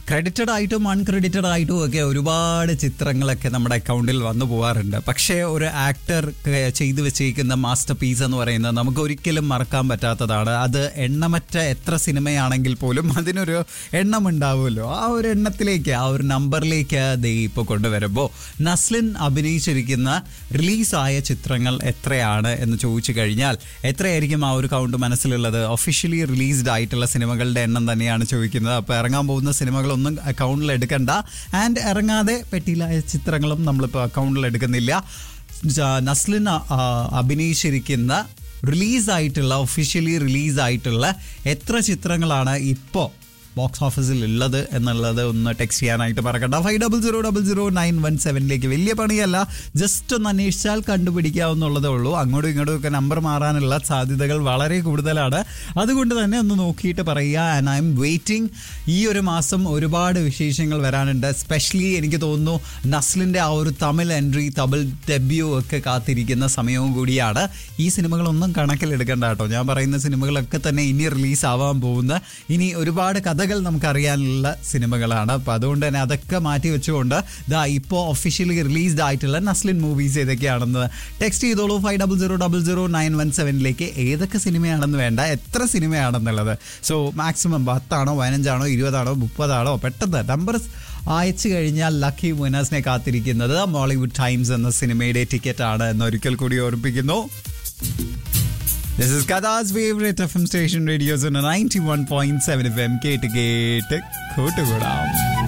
Credited ആയിട്ടും അൺക്രെഡിറ്റഡ് ആയിട്ടും ഒക്കെ ഒരുപാട് ചിത്രങ്ങളൊക്കെ നമ്മുടെ അക്കൗണ്ടിൽ വന്നു പോകാറുണ്ട് പക്ഷേ ഒരു ആക്ടർ ചെയ്തു വെച്ചേക്കുന്ന മാസ്റ്റർ പീസ് എന്ന് പറയുന്നത് നമുക്ക് ഒരിക്കലും മറക്കാൻ പറ്റാത്തതാണ് അത് എണ്ണമറ്റ എത്ര സിനിമയാണെങ്കിൽ പോലും അതിനൊരു എണ്ണം ഉണ്ടാവുമല്ലോ ആ ഒരു എണ്ണത്തിലേക്ക് ആ ഒരു നമ്പറിലേക്ക് ദേ ഇപ്പോൾ കൊണ്ടുവരുമ്പോൾ നസ്ലിൻ അഭിനയിച്ചിരിക്കുന്ന റിലീസായ ചിത്രങ്ങൾ എത്രയാണ് എന്ന് ചോദിച്ചു കഴിഞ്ഞാൽ എത്രയായിരിക്കും ആ ഒരു കൗണ്ട് മനസ്സിലുള്ളത് ഒഫീഷ്യലി റിലീസ്ഡ് ആയിട്ടുള്ള സിനിമകളുടെ എണ്ണം തന്നെയാണ് ചോദിക്കുന്നത് അപ്പോൾ ഇറങ്ങാൻ പോകുന്ന സിനിമകളൊന്നും അക്കൗണ്ടിൽ എടുക്കണ്ട ആൻഡ് ഇറങ്ങാതെ പെട്ടിയിലായ ചിത്രങ്ങളും നമ്മളിപ്പോൾ അക്കൗണ്ടിൽ എടുക്കുന്നില്ല ജ- നസ്ലിൻ അ- ആ, അഭിനയിച്ചിരിക്കുന്ന റിലീസായിട്ടുള്ള ഒഫീഷ്യലി റിലീസായിട്ടുള്ള എത്ര ചിത്രങ്ങളാണ് ഇപ്പോൾ ബോക്സ് ഓഫീസിൽ ഉള്ളത് എന്നുള്ളത് ഒന്ന് ടെക്സ്റ്റ് ചെയ്യാനായിട്ട് മറക്കണ്ട five double zero double zero nine one സെവനിലേക്ക് വലിയ പണിയല്ല ജസ്റ്റ് ഒന്ന് അന്വേഷിച്ചാൽ കണ്ടുപിടിക്കാവുന്നുള്ളതേ ഉള്ളൂ അങ്ങോട്ടും ഇങ്ങോട്ടും ഒക്കെ നമ്പർ മാറാനുള്ള സാധ്യതകൾ വളരെ കൂടുതലാണ് അതുകൊണ്ട് തന്നെ ഒന്ന് നോക്കിയിട്ട് പറയുക ആൻഡ് ഐ എം വെയിറ്റിംഗ് ഈ ഒരു മാസം ഒരുപാട് വിശേഷങ്ങൾ വരാനുണ്ട് സ്പെഷ്യലി എനിക്ക് തോന്നുന്നു നസ്ലിൻ്റെ ആ ഒരു തമിഴ് എൻട്രി തമിഴ് ഡെബ്യൂ ഒക്കെ കാത്തിരിക്കുന്ന സമയവും കൂടിയാണ് ഈ സിനിമകളൊന്നും കണക്കിലെടുക്കണ്ട കേട്ടോ ഞാൻ പറയുന്ന സിനിമകളൊക്കെ തന്നെ ഇനി റിലീസ് ആവാൻ പോകുന്ന ഇനി ഒരുപാട് കഥകൾ നമുക്കറിയാനുള്ള സിനിമകളാണ് അപ്പോൾ അതുകൊണ്ട് തന്നെ അതൊക്കെ മാറ്റി വെച്ചുകൊണ്ട് ദാ ഇപ്പോൾ ഒഫീഷ്യലി റിലീസ്ഡ് ആയിട്ടുള്ള നസ്ലിൻ മൂവീസ് ഏതൊക്കെയാണെന്ന് ടെക്സ്റ്റ് ചെയ്തോളൂ five double zero double zero nine one സെവനിലേക്ക് ഏതൊക്കെ സിനിമയാണെന്ന് വേണ്ട എത്ര സിനിമയാണെന്നുള്ളത് സോ മാക്സിമം പത്താണോ പതിനഞ്ചാണോ ഇരുപതാണോ മുപ്പതാണോ പെട്ടെന്ന് നമ്പർ അയച്ചു കഴിഞ്ഞാൽ ലക്കി വിനേഴ്സിനെ കാത്തിരിക്കുന്നത് മോളിവുഡ് ടൈംസ് എന്ന സിനിമയുടെ ടിക്കറ്റ് ആണ് എന്ന് ഒരിക്കൽ കൂടി ഓർമ്മിപ്പിക്കുന്നു This is Kada's favorite FM station, Radio Zone 91.7 FM. കേട്ട് കേട്ട് കൂട്ടുകൂടാം